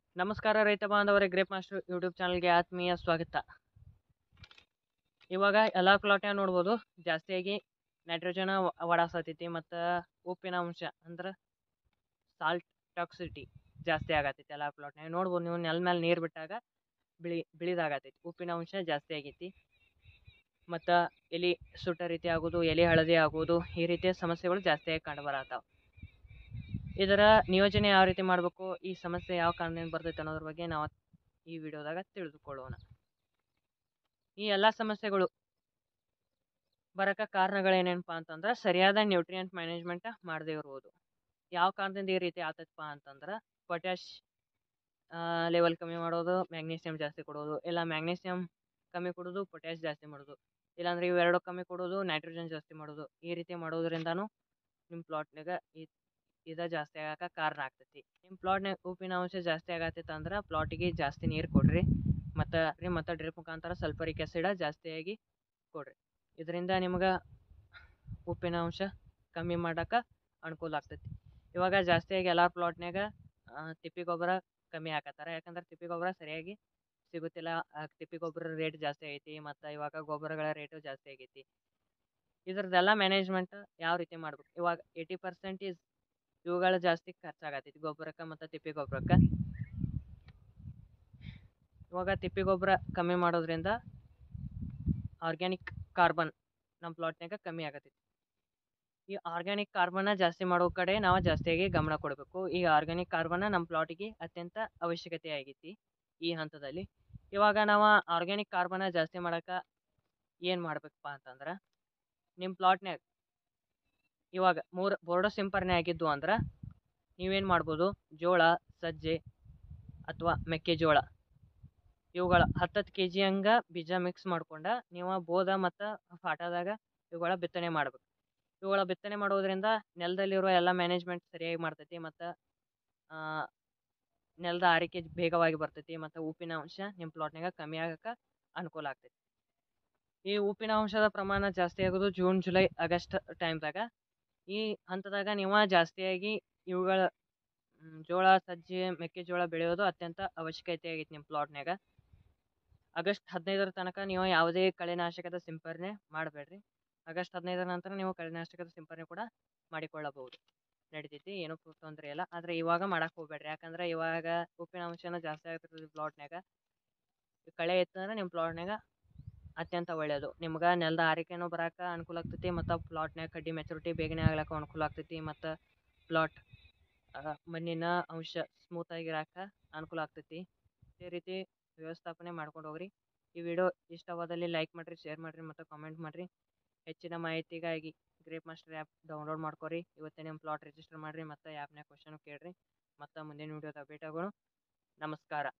ನಮಸ್ಕಾರ ರೈತ ಬಾಂಧವರೇ ಗ್ರೇಪ್ ಮಾಸ್ಟರ್ ಯೂಟ್ಯೂಬ್ ಚಾನಲ್ಗೆ ಆತ್ಮೀಯ ಸ್ವಾಗತ ಇವಾಗ ಎಲ್ಲ ಪ್ಲಾಟ್ನ್ಯಾಗ ನೋಡ್ಬೋದು ಜಾಸ್ತಿಯಾಗಿ ನೈಟ್ರೋಜನ್ ಒಡಾಸತೈತಿ ಮತ್ತು ಉಪ್ಪಿನ ಅಂಶ ಅಂದ್ರೆ ಸಾಲ್ಟ್ ಟಾಕ್ಸಿಟಿ ಜಾಸ್ತಿ ಆಗತೈತಿ ಎಲ್ಲ ಪ್ಲಾಟ್ನ್ಯಾಗ ನೋಡ್ಬೋದು ನೀವು ನೆಲ ಮೇಲೆ ನೀರು ಬಿಟ್ಟಾಗ ಬಿಳಿ ಬಿಳಿದಾಗತೈತಿ ಉಪ್ಪಿನ ಅಂಶ ಜಾಸ್ತಿ ಆಗೈತಿ ಮತ್ತು ಎಲೆ ಸುಟ್ಟ ರೀತಿ ಆಗೋದು ಎಲೆ ಹಳದಿ ಆಗೋದು ಈ ರೀತಿಯ ಸಮಸ್ಯೆಗಳು ಜಾಸ್ತಿಯಾಗಿ ಕಂಡುಬರತ್ತಾವ ಇದರ ನಿಯೋಜನೆ ಯಾವ ರೀತಿ ಮಾಡಬೇಕು ಈ ಸಮಸ್ಯೆ ಯಾವ ಕಾರಣದಿಂದ ಬರ್ತೈತೆ ಅನ್ನೋದ್ರ ಬಗ್ಗೆ ನಾವು ಈ ವಿಡಿಯೋದಾಗ ತಿಳಿದುಕೊಳ್ಳೋಣ ಈ ಎಲ್ಲ ಸಮಸ್ಯೆಗಳು ಬರಕ ಕಾರಣಗಳೇನೇನಪ್ಪ ಅಂತಂದ್ರೆ ಸರಿಯಾದ ನ್ಯೂಟ್ರಿಯೆಂಟ್ ಮ್ಯಾನೇಜ್ಮೆಂಟ್ ಮಾಡದೇ ಇರುವುದು ಯಾವ ಕಾರಣದಿಂದ ಈ ರೀತಿ ಆತೈತಪ್ಪ ಅಂತಂದ್ರೆ ಪೊಟ್ಯಾಶ್ ಲೆವೆಲ್ ಕಮ್ಮಿ ಮಾಡೋದು ಮ್ಯಾಗ್ನೀಷಿಯಮ್ ಜಾಸ್ತಿ ಕೊಡೋದು ಇಲ್ಲ ಮ್ಯಾಗ್ನೀಷಿಯಮ್ ಕಮ್ಮಿ ಕೊಡೋದು ಪೊಟ್ಯಾಶ್ ಜಾಸ್ತಿ ಮಾಡೋದು ಇಲ್ಲಾಂದ್ರೆ ಇವೆರಡು ಕಮ್ಮಿ ಕೊಡೋದು ನೈಟ್ರೋಜನ್ ಜಾಸ್ತಿ ಮಾಡೋದು ಈ ರೀತಿ ಮಾಡೋದ್ರಿಂದನೂ ನಿಮ್ಮ ಪ್ಲಾಟ್ನಾಗ ಈ ಇದು ಜಾಸ್ತಿ ಆಗಕ್ಕೆ ಕಾರಣ ಆಗ್ತೈತಿ ನಿಮ್ಮ ಪ್ಲಾಟ್ನಾಗ ಉಪ್ಪಿನ ಅಂಶ ಜಾಸ್ತಿ ಆಗತ್ತೈತೆ ಅಂದ್ರೆ ಪ್ಲಾಟಿಗೆ ಜಾಸ್ತಿ ನೀರು ಕೊಡ್ರಿ ಮತ್ತು ರೀ ಮತ್ತು ಡ್ರಿಪ್ ಮುಖಾಂತರ ಸಲ್ಫರಿಕ್ ಆ್ಯಸಿಡ ಜಾಸ್ತಿಯಾಗಿ ಕೊಡ್ರಿ ಇದರಿಂದ ನಿಮ್ಗೆ ಉಪ್ಪಿನ ಅಂಶ ಕಮ್ಮಿ ಮಾಡೋಕೆ ಅನುಕೂಲ ಆಗ್ತೈತಿ ಇವಾಗ ಜಾಸ್ತಿಯಾಗಿ ಎಲ್ಲ ಪ್ಲಾಟ್ನಾಗ ತಿಪ್ಪೆ ಗೊಬ್ಬರ ಕಮ್ಮಿ ಹಾಕತ್ತಾರೆ ಯಾಕಂದ್ರೆ ತಿಪ್ಪೆ ಗೊಬ್ಬರ ಸರಿಯಾಗಿ ಸಿಗುತ್ತಿಲ್ಲ ತಿಪ್ಪೆ ಗೊಬ್ಬರ ರೇಟ್ ಜಾಸ್ತಿ ಆಗೈತಿ ಮತ್ತು ಇವಾಗ ಗೊಬ್ಬರಗಳ ರೇಟು ಜಾಸ್ತಿ ಆಗೈತಿ ಇದ್ರದ್ದೆಲ್ಲ ಮ್ಯಾನೇಜ್ಮೆಂಟ್ ಯಾವ ರೀತಿ ಮಾಡ್ಬೇಕು ಇವಾಗ ಏಯ್ಟಿ ಪರ್ಸೆಂಟೇಜ್ ಇವುಗಳು ಜಾಸ್ತಿ ಖರ್ಚಾಗತ್ತೈತಿ ಗೊಬ್ಬರಕ್ಕೆ ಮತ್ತು ತಿಪ್ಪೆ ಗೊಬ್ಬರಕ್ಕೆ ಇವಾಗ ತಿಪ್ಪೆ ಗೊಬ್ಬರ ಕಮ್ಮಿ ಮಾಡೋದ್ರಿಂದ ಆರ್ಗ್ಯಾನಿಕ್ ಕಾರ್ಬನ್ ನಮ್ಮ ಪ್ಲಾಟ್ನಾಗ ಕಮ್ಮಿ ಆಗತ್ತೈತಿ ಈ ಆರ್ಗ್ಯಾನಿಕ್ ಕಾರ್ಬನ್ನ ಜಾಸ್ತಿ ಮಾಡೋ ಕಡೆ ನಾವು ಜಾಸ್ತಿಯಾಗಿ ಗಮನ ಕೊಡಬೇಕು ಈ ಆರ್ಗ್ಯಾನಿಕ್ ಕಾರ್ಬನ್ನ ನಮ್ಮ ಪ್ಲಾಟಿಗೆ ಅತ್ಯಂತ ಅವಶ್ಯಕತೆ ಆಗೈತಿ ಈ ಹಂತದಲ್ಲಿ ಇವಾಗ ನಾವು ಆರ್ಗ್ಯಾನಿಕ್ ಕಾರ್ಬನ್ನ ಜಾಸ್ತಿ ಮಾಡೋಕೆ ಏನು ಮಾಡ್ಬೇಕಪ್ಪ ಅಂತಂದ್ರೆ ನಿಮ್ಮ ಪ್ಲಾಟ್ನ್ಯಾಗ ಇವಾಗ ಮೂರು ಬೋರ್ಡೋ ಸಿಂಪರಣೆ ಆಗಿದ್ದು ಅಂದ್ರೆ ನೀವೇನು ಮಾಡ್ಬೋದು ಜೋಳ ಸಜ್ಜೆ ಅಥವಾ ಮೆಕ್ಕೆಜೋಳ ಇವುಗಳ ಹತ್ತತ್ತು ಕೆ ಜಿ ಹಂಗೆ ಬೀಜ ಮಿಕ್ಸ್ ಮಾಡ್ಕೊಂಡು ನೀವು ಬೋದ ಮತ್ತು ಫಾಟೋದಾಗ ಇವುಗಳ ಬಿತ್ತನೆ ಮಾಡ್ಬೇಕು ಇವುಗಳ ಬಿತ್ತನೆ ಮಾಡೋದ್ರಿಂದ ನೆಲದಲ್ಲಿರುವ ಎಲ್ಲ ಮ್ಯಾನೇಜ್ಮೆಂಟ್ ಸರಿಯಾಗಿ ಮಾಡ್ತೈತಿ ಮತ್ತು ನೆಲದ ಆರೈಕೆ ಬೇಗವಾಗಿ ಬರ್ತೈತಿ ಮತ್ತು ಉಪ್ಪಿನ ಅಂಶ ನಿಮ್ಮ ಪ್ಲಾಟ್ನಾಗ ಕಮ್ಮಿ ಆಗಕ್ಕೆ ಅನುಕೂಲ ಆಗ್ತೈತಿ ಈ ಉಪ್ಪಿನ ಅಂಶದ ಪ್ರಮಾಣ ಜಾಸ್ತಿ ಆಗೋದು ಜೂನ್ ಜುಲೈ ಆಗಸ್ಟ್ ಟೈಮ್ದಾಗ ಈ ಹಂತದಾಗ ನೀವು ಜಾಸ್ತಿಯಾಗಿ ಇವುಗಳ ಜೋಳ ಸಜ್ಜೆ ಮೆಕ್ಕೆಜೋಳ ಬೆಳೆಯೋದು ಅತ್ಯಂತ ಅವಶ್ಯಕತೆ ಆಗೈತಿ ನಿಮ್ಮ ಪ್ಲಾಟ್ನ್ಯಾಗ ಆಗಸ್ಟ್ ಹದಿನೈದರ ತನಕ ನೀವು ಯಾವುದೇ ಕಳೆನಾಶಕದ ಸಿಂಪರಣೆ ಮಾಡಬೇಡ್ರಿ ಆಗಸ್ಟ್ ಹದಿನೈದರ ನಂತರ ನೀವು ಕಳೆನಾಶಕದ ಸಿಂಪರಣೆ ಕೂಡ ಮಾಡಿಕೊಳ್ಳಬಹುದು ನಡಿತೈತಿ ಏನೂ ತೊಂದರೆ ಇಲ್ಲ ಆದರೆ ಇವಾಗ ಮಾಡಕ್ಕೆ ಹೋಗ್ಬೇಡ್ರಿ ಯಾಕಂದ್ರೆ ಇವಾಗ ಉಪ್ಪಿನ ಅಂಶನ ಜಾಸ್ತಿ ಆಗ್ತಿರ್ತದೆ ಪ್ಲಾಟ್ನ್ಯಾಗ ಕಳೆ ಇತ್ತಂದ್ರೆ ನಿಮ್ಮ ಪ್ಲಾಟ್ನ್ಯಾಗ ಅತ್ಯಂತ ಒಳ್ಳೆಯದು ನಿಮ್ಗೆ ನೆಲದ ಆರೈಕೆನೂ ಬರೋಕೆ ಅನುಕೂಲ ಆಗ್ತೈತಿ ಮತ್ತು ಪ್ಲಾಟ್ನ್ಯಾಗ ಕಡ್ಡಿ ಮೆಚುರಿಟಿ ಬೇಗನೆ ಆಗ್ಲಿಕ್ಕೆ ಅನುಕೂಲ ಆಗ್ತೈತಿ ಮತ್ತು ಪ್ಲಾಟ್ ಮಣ್ಣಿನ ಅಂಶ ಸ್ಮೂತಾಗಿರೋಕೆ ಅನುಕೂಲ ಆಗ್ತೈತಿ ಇದೇ ರೀತಿ ವ್ಯವಸ್ಥಾಪನೆ ಮಾಡ್ಕೊಂಡು ಹೋಗ್ರಿ ಈ ವಿಡಿಯೋ ಇಷ್ಟವಾದಲ್ಲಿ ಲೈಕ್ ಮಾಡಿರಿ ಶೇರ್ ಮಾಡಿರಿ ಮತ್ತು ಕಾಮೆಂಟ್ ಮಾಡಿರಿ ಹೆಚ್ಚಿನ ಮಾಹಿತಿಗಾಗಿ ಗ್ರೇಪ್ ಮಾಸ್ಟರ್ ಆ್ಯಪ್ ಡೌನ್ಲೋಡ್ ಮಾಡ್ಕೊರಿ ಇವತ್ತೇ ನಿಮ್ಮ ಪ್ಲಾಟ್ ರಿಜಿಸ್ಟರ್ ಮಾಡಿರಿ ಮತ್ತು ಆ್ಯಪ್ನಾಗ ಕ್ವಶನ್ ಕೇಳಿರಿ ಮತ್ತು ಮುಂದಿನ ವಿಡಿಯೋದಾಗ ಭೇಟಿಯಾಗೋಣ ನಮಸ್ಕಾರ